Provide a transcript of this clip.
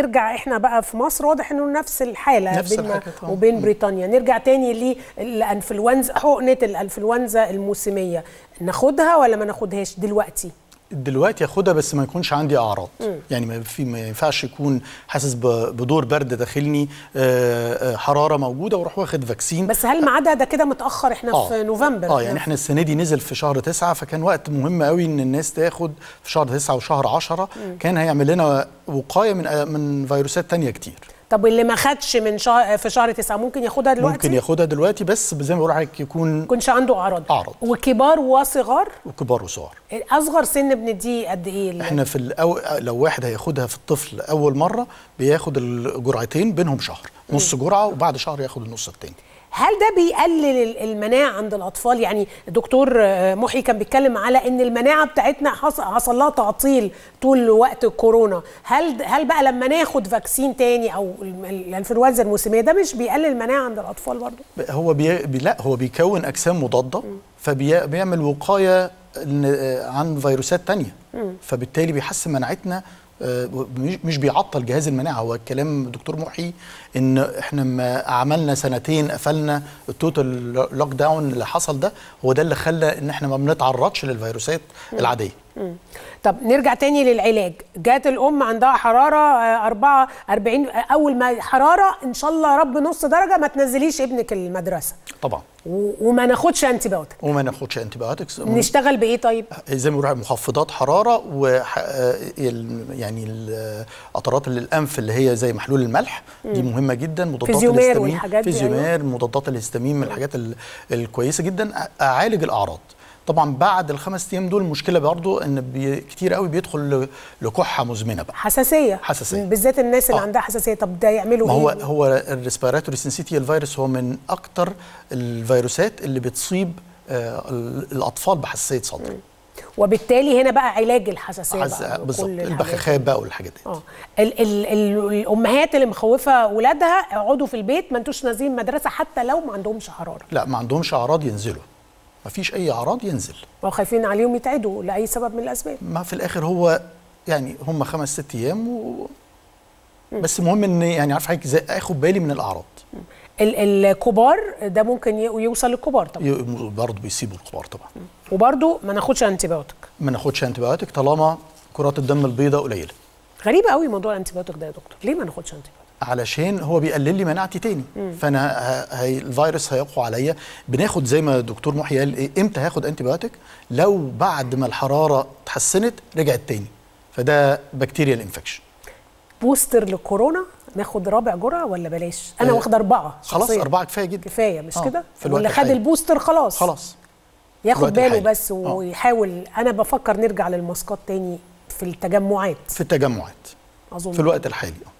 نرجع احنا بقى في مصر واضح انه نفس الحاله نفس بين الحاجة طبعاً. وبين بريطانيا نرجع تاني للانفلونزا حقنه الانفلونزا الموسميه ناخدها ولا ما ناخدهاش دلوقتي دلوقتي اخدها بس ما يكونش عندي اعراض يعني ما في ما ينفعش يكون حاسس ب- بدور برد داخلني آه، آه، حراره موجوده واروح واخد فاكسين بس هل ميعادها ده كده متاخر احنا آه. في نوفمبر اه يعني احنا السنه دي نزل في شهر تسعة فكان وقت مهم قوي ان الناس تاخد في شهر تسعة وشهر عشرة كان هيعمل لنا وقايه من من فيروسات تانية كتير طب اللي ما خدش من شهر في شهر تسعة ممكن ياخدها دلوقتي ممكن ياخدها دلوقتي بس زي ما بقول لحضرتك يكون يكونش عنده اعراض أعراض. وكبار وصغار كبار وصغار اصغر سن بنديه قد ايه ال- احنا في الأو... لو واحد هياخدها في الطفل اول مره بياخد الجرعتين بينهم شهر نص جرعه وبعد شهر ياخد النص التاني هل ده بيقلل ال- المناعه عند الاطفال يعني الدكتور آه، محي كان بيتكلم على ان المناعه بتاعتنا حص- حصل لها تعطيل طول وقت الكورونا هل هل بقى لما ناخد فاكسين تاني او ال- ال- الانفلونزا الموسميه ده مش بيقلل المناعه عند الاطفال برضو هو بي... بي... لا هو بيكون اجسام مضاده فبيعمل وقايه إن- آه، عن فيروسات تانية فبالتالي بيحسن مناعتنا آه، مش- مش بيعطل جهاز المناعه هو الكلام دكتور محي ان احنا لما عملنا سنتين قفلنا التوتال لوك داون اللي حصل ده هو ده اللي خلى ان احنا ما بنتعرضش للفيروسات العاديه طب نرجع تاني للعلاج جات الام عندها حراره آه، 4 40 اول ما حراره ان شاء الله يا رب نص درجه ما تنزليش ابنك المدرسه طبعا و- وما ناخدش انتي بايوتيك وما ناخدش انتي بايوتكس نشتغل بايه طيب زي ما بيقولوا مخفضات حراره و يعني ال- قطرات الانف اللي هي زي محلول الملح دي مهمه جدا مضادات فيزيومير الهستامين والحاجات دي، فيزيومير مضادات الهستامين من الحاجات ال- الكويسه جدا أ- اعالج الاعراض طبعا بعد الخمس ايام دول المشكله برضو ان بي كتير قوي بيدخل ل- لكحه مزمنه بقى حساسيه حساسية. بالذات الناس اللي آه. عندها حساسيه طب ده يعملوا ما هو ايه هو الريسبيراتوري سنسيتي الفيروس هو من اكتر الفيروسات اللي بتصيب آه، ال- الاطفال بحساسيه صدر وبالتالي هنا بقى علاج الحساسيه عز- بقى وكل بالظبط الحاجات دي. البخاخات بقى والحاجات دي اه ال ال ال الامهات اللي مخوفه اولادها اقعدوا في البيت ما انتوش نازلين مدرسه حتى لو ما عندهمش حراره لا ما عندهمش اعراض ينزلوا ما فيش اي اعراض ينزل او خايفين عليهم يتعدوا لاي سبب من الاسباب ما في الاخر هو يعني هم خمس ست ايام و... بس المهم ان يعني عارف حضرتك ازاي اخد بالي من الاعراض ال الكبار ده ممكن ي- يوصل للكبار طبعا ي- برضه بيسيبوا الكبار طبعا وبرده ما ناخدش انتي بايوتيك ما ناخدش انتي بايوتيك طالما كرات الدم البيضاء قليله غريب قوي موضوع الانتي بايوتيك ده يا دكتور ليه ما ناخدش انتي بايوتيك علشان هو بيقلل لي مناعتي تاني فانا ه... هي... الفيروس هيقوى عليا بناخد زي ما الدكتور محي قال إيه امتى هاخد انتي بايوتيك لو بعد ما الحراره اتحسنت رجعت تاني فده بكتيريال انفكشن بوستر للكورونا ناخد رابع جرعه ولا بلاش انا آه، واخده اربعه خلاص شخصياً. اربعه كفايه جدا كفايه مش آه، كده في الوقت واللي خد الحالي. البوستر خلاص خلاص ياخد الوقت باله الحالي. بس آه. ويحاول انا بفكر نرجع للماسكات تاني في التجمعات في التجمعات اظن في الوقت الحالي